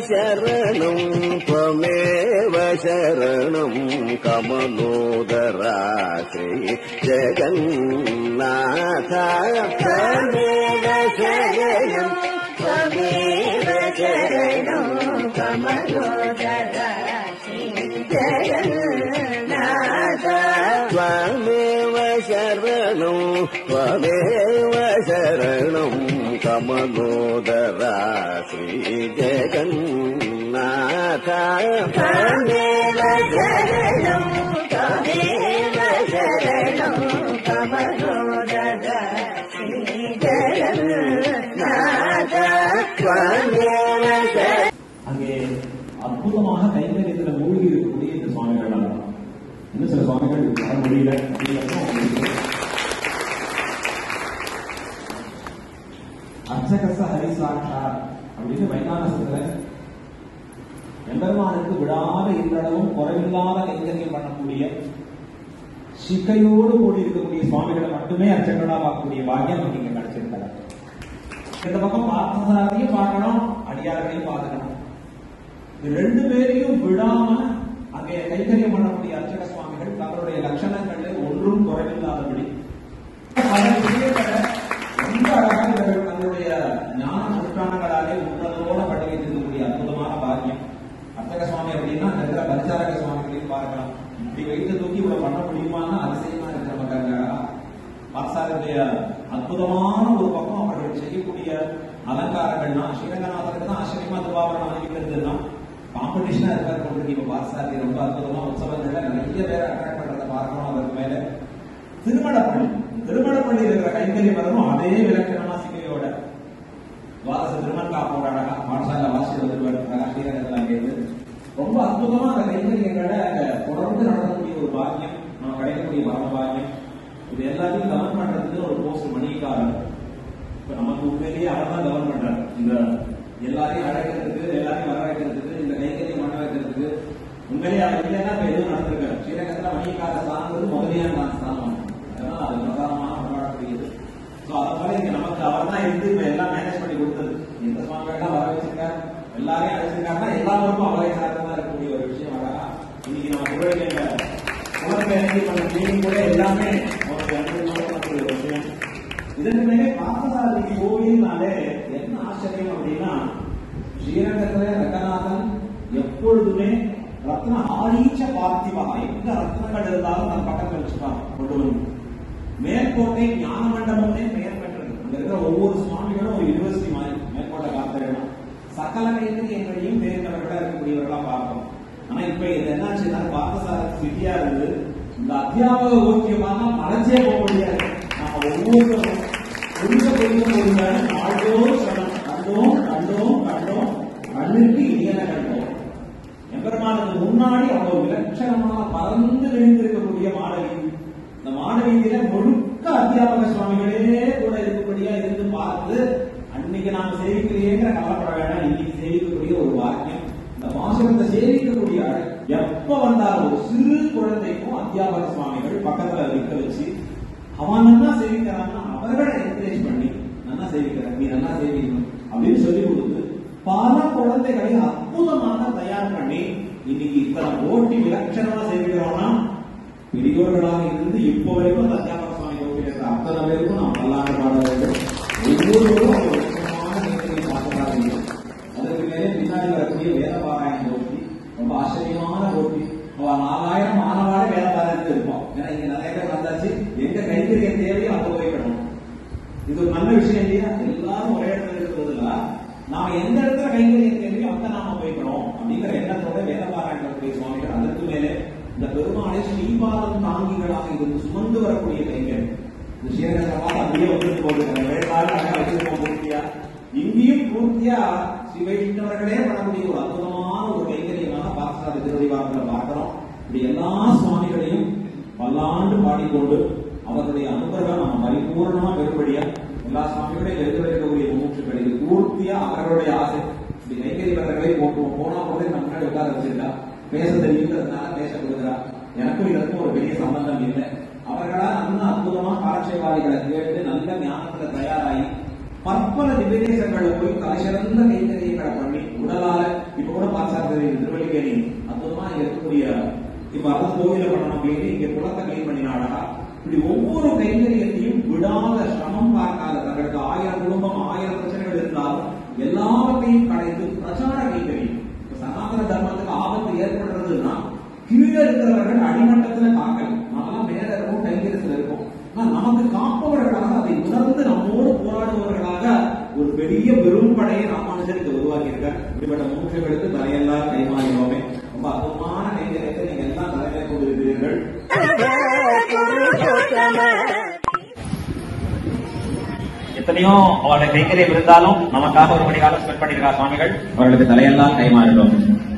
शरणं त्वमेव शरणं कमलोदरा श्री जगन्नाथ त्वमेव शरणं त्वमेव शरणं कमलोदरा जगन्नाथ त्वमेव शरणं त्वमेव शरणं कमलोदरा श्रीजगन्नाथ त्वमेव शरणं त्वमेव शरणं कमलोदरा श्रीजगन्नाथ त्वमेव शरणं அங்கே அற்புதமாக கைங்கரியத்துல மூழ்கி இருக்கக்கூடிய இந்த சுவாமிகள் தான் இன்னும் சில சுவாமிகள் வர முடியல அப்படிங்கிறதும் அவங்களுக்கு அர்ச்சகச ஹரிசாட்சா அப்படின்னு வைகானசத்துல எம்பெருமானுக்கு விடாத இன்றளவும் குறைவில்லாத கைங்கரியம் பண்ணக்கூடிய சிக்கையோடு கூடி இருக்கக்கூடிய சுவாமிகளை மட்டுமே அர்ச்சகர்களா பார்க்கக்கூடிய பாக்கியம் நமக்கு இங்க கிடைச்சிருக்கிறார் இந்த பக்கம் பார்த்தசாரத்தையும் பார்க்கணும் அடியார்களையும் பார்க்கணும் இது ரெண்டு பேரையும் விடாம அங்கே கைங்கரியம் பண்ணக்கூடிய அர்ச்சக சுவாமிகள் தங்களுடைய லட்சணங்களில் ஒன்றும் குறைவில்லாதபடி பல விஷயங்களை ரொம்ப அழகாக இவர்கள் தங்களுடைய ஞான அனுஷ்டானங்களாலே உன்னதோட பண்ணி வைத்திருக்கக்கூடிய அற்புதமான பாக்கியம் அர்ச்சக சுவாமி அப்படின்னா அங்க இருக்கிற பரிசாரக சுவாமிகளையும் பார்க்கலாம் இப்படி வைத்து தூக்கி இவ்வளவு பண்ண முடியுமான்னு அதிசயமா இருக்கிற மக்கள் பாசாருடைய அற்புதமான ஒரு பக்கம் அவர்கள் செய்யக்கூடிய அலங்காரங்கள்னா ஸ்ரீரங்கநாதருக்கு தான் ஆச்சரியமா துபாவரணம் அணிவிக்கிறதுனா காம்படிஷனா இருக்காரு கொண்டு இப்ப பாசாரி ரொம்ப அற்புதமா உற்சவங்கள்ல நிறைய பேர் அட்ராக்ட் பண்றதை பார்க்கணும் அதற்கு மேல திருமணப்பள்ளி திருமணப்பள்ளி இருக்கிற கைங்கறி வரணும் அதே விலக்கணமா சிங்கையோட துவாதச திருமணக்காப்போட அழகா பாடசாலை வாசி வந்துருவார் அழகா ஸ்ரீரங்கத்தில் அங்கேருந்து ரொம்ப அற்புதமா அந்த கைங்கரியங்களை அங்க தொடர்ந்து நடக்கக்கூடிய ஒரு பாக்கியம் நம்ம கிடைக்கக்கூடிய பரம பாக்கியம் இது எல்லாத்தையும் கவர்ன் பண்றதுக்கு ஒரு போஸ்ட் மணிக்காரர் இப்ப நமக்கு உண்மையிலேயே அவர் தான் கவர்ன் பண்றார் இந்த எல்லாரையும் அழைக்கிறதுக்கு எல்லாரையும் வர வைக்கிறதுக்கு இந்த கைங்கரியம் பண்ண வைக்கிறதுக்கு உண்மையிலேயே அவர் இல்லைன்னா இப்ப எதுவும் நடந்திருக்காரு ஸ்ரீரங்கத்துல மணிக்கார சார்ந்தது முதலியார் தான் ஸ்தானம் அதனால அது பிரதானமான கொண்டாடக்கூடியது சோ அதனால இங்க நமக்கு அவர் தான் இருந்து இப்ப எல்லாம் மேனேஜ் பண்ணி கொடுத்தது எந்த சுவாமிகள்லாம் வர வச்சிருக்காரு எல்லாரையும் அழைச்சிருக்காருன்னா எல்லாருக்கும் அவரை சார்ந்ததா இருக்கக்கூடிய ஒரு விஷயம் அழகா இன்னைக்கு நம்ம புகழ்கின்ற புலம்பெயர்ந்து பண்ண மீனிங் கூட எல்லாமே ஒரு அனுபவமான ஒரு விஷயம் இதற்கு மேலே பார்த்தசாரதி கோவில்னாலே என்ன ஆச்சரியம் அப்படின்னா ஸ்ரீரங்கத்துல ரங்கநாதன் எப்பொழுதுமே ரத்ன ஆரீச்ச பார்த்திவா எங்க ரத்னங்கள் இருந்தாலும் தன் பக்கத்துல வச்சுப்பான் கொண்டு வந்து மேற்கோட்டை ஞான மண்டபமே பெயர் பெற்றது அங்க இருக்கிற ஒவ்வொரு சுவாமிகளும் ஒரு யூனிவர்சிட்டி மாதிரி மேற்கோட்டை காத்திரணும் சகல கைங்கரியங்களையும் தேர்ந்தவர்களா இருக்கக்கூடியவர்களா பார்க்கணும் ஆனா இப்ப இது என்னாச்சுன்னா பார்த்தசாரதி விதியா இருந்து இந்த அத்தியாபக ஓக்கியமாக மறைச்சே போக முடியாது நாம ஒவ்வொருத்தரும் கொஞ்சம் கொஞ்சம் கொஞ்சம் ஆழ்ந்தோம் சொல்லணும் கண்டோம் கண்டோம் கண்டோம் கண்ணுக்கு இனியன கண்டோம் எம்பெருமானுக்கு முன்னாடி அவ்வளவு விலட்சணமான பறந்து விழுந்திருக்கக்கூடிய மாணவி இந்த மாணவியில முழுக்க அத்தியாபக சுவாமிகளே கூட இருக்கக்கூடியா இருந்து பார்த்து அன்னைக்கு நாம சேவிக்கிறேங்கிற கவலைப்பட வேண்டாம் இன்னைக்கு சேவிக்கக்கூடிய ஒரு வாக்கியம் இந்த வாசகத்தை சேவிக்கக்கூடிய ஆள் எப்ப வந்தாலும் ஒரு சிறு குழந்தைக்கும் அத்தியாபக சுவாமிகள் பக்கத்துல நிற்க வச்சு அவன் நல்லா சேவிக்கிறான்னா அவர்களை என்கரேஜ் பண்ணி நல்லா சேவிக்கிற நீ நல்லா சேவிக்கணும் அப்படின்னு சொல்லி கொடுத்து பல குழந்தைகளை அற்புதமாக தயார் பண்ணி இன்னைக்கு இத்தனை போட்டி விலட்சணமா சேவிக்கிறோம்னா பெரியோர்களாக இருந்து இப்போ வரைக்கும் அந்த அத்தியாபக சுவாமி கோவில் அத்தனை பேருக்கும் நாம் பல்லாண்டு பாட வேண்டும் ஒவ்வொருவரும் ஒரு விசேஷமான நேரத்தை பார்க்கிறார்கள் அதற்கு மேலே பின்னாடி வரக்கூடிய வேத பாராயண போட்டி ரொம்ப ஆச்சரியமான போட்டி அவ நாலாயிரம் மாணவாட வேத பாராயணத்துக்கு இருப்போம் ஏன்னா இங்க நிறைய பேர் வந்தாச்சு எங்க கைத்தறிய தேவையோ அங்க போய்க்கணும் இது ஒரு நல்ல விஷயம் இல்லையா எல்லாரும் ஒரே இடத்துல இருக்கிறதுல நாம எந்த இடத்துல கைங்கரியம் தேவையோ அங்க நாம போய்க்கணும் அப்படிங்கிற எண்ணத்தோட வேத பாராயணக்கூடிய சுவாமிகள் அதற்கு மேலே இந்த பெருமாளை ஸ்ரீபாதம் தாங்கிகளாக இருந்து சுமந்து வரக்கூடிய கைங்கரியம் இந்த ஸ்ரீரங்கமாக அப்படியே வந்துட்டு போட்டுருக்காங்க வேளாண் வச்சிருக்கோம் பூர்த்தியா இங்கேயும் பூர்த்தியா ஸ்ரீ வைஷ்ணவர்களே பண்ணக்கூடிய ஒரு அற்புதமான ஒரு கைங்கரியமாக பார்த்தா திருவடிவாரத்துல பார்க்கிறோம் இப்படி எல்லா சுவாமிகளையும் பல்லாண்டு பாடிக்கொண்டு அவருடைய அனுகிரகம் நம்ம பரிபூர்ணமா பெறும்படியா எல்லா சுவாமிகளையும் எடுத்து வைக்கக்கூடிய மூச்சுக்கள் இது பூர்த்தியா அவர்களுடைய ஆசை இப்படி கைங்கரியவர்களை போட்டுவோம் போனா கூட நம்ம முன்னாடி உட்கார வச்சிருக்கா பேச தெரியுங்கிறதுனால பேச கொடுக்குறா எனக்கும் இதற்கும் ஒரு பெரிய சம்பந்தம் இல்லை அவர்களா நல்ல அற்புதமா காலட்சேபாதிகளை கேட்டு நல்ல ஞானத்துல தயாராகி பற்பல திவ்யதேசங்களை போய் தலைசிறந்த கைத்தறியங்களை பண்ணி உடலால இப்ப கூட பார்த்தா தெரியும் திருவள்ளிக்கேணி அற்புதமா இங்க இருக்கக்கூடிய இப்ப அரசு கோவில பண்ணணும் கிளீன் இங்க குளத்தை கிளீன் பண்ணினாடா இப்படி ஒவ்வொரு கைங்கரியத்தையும் விடாத சிரமம் பார்க்காத தங்களுக்கு ஆயிரம் குடும்பம் ஆயிரம் பிரச்சனைகள் இருந்தாலும் எல்லாவற்றையும் கடைந்து பிரச்சார கைங்கரியம் இப்ப சனாதன தர்மத்துக்கு ஆபத்து ஏற்படுறதுன்னா கீழே இருக்கிறவர்கள் அடிமட்டத்துல காக்கல நம்மளாம் மேல இருக்கும் கைங்கரியத்துல இருக்கும் ஆனா நமக்கு காப்பவர்களாக அதை உணர்ந்து நம்மோடு போராடுபவர்களாக ஒரு பெரிய பெரும்படையை ராமானுஜருக்கு உருவாக்கி இருக்கார் இப்படிப்பட்ட மூன்றுகளுக்கு தலையெல்லாம் கைமாறினோமே ரொம்ப அற்புதமான கைங்கரியத்தை நீங்க எல்லாம் தலைமை கொண்டிருக்கிறீர்கள் எத்தனையோ அவருடைய கைங்கரியம் இருந்தாலும் நமக்காக ஒரு மணி காலம் ஸ்பெண்ட் பண்ணியிருக்கார் சுவாமிகள் அவர்களுக்கு தலையெல்லாம் கைமாறினோம்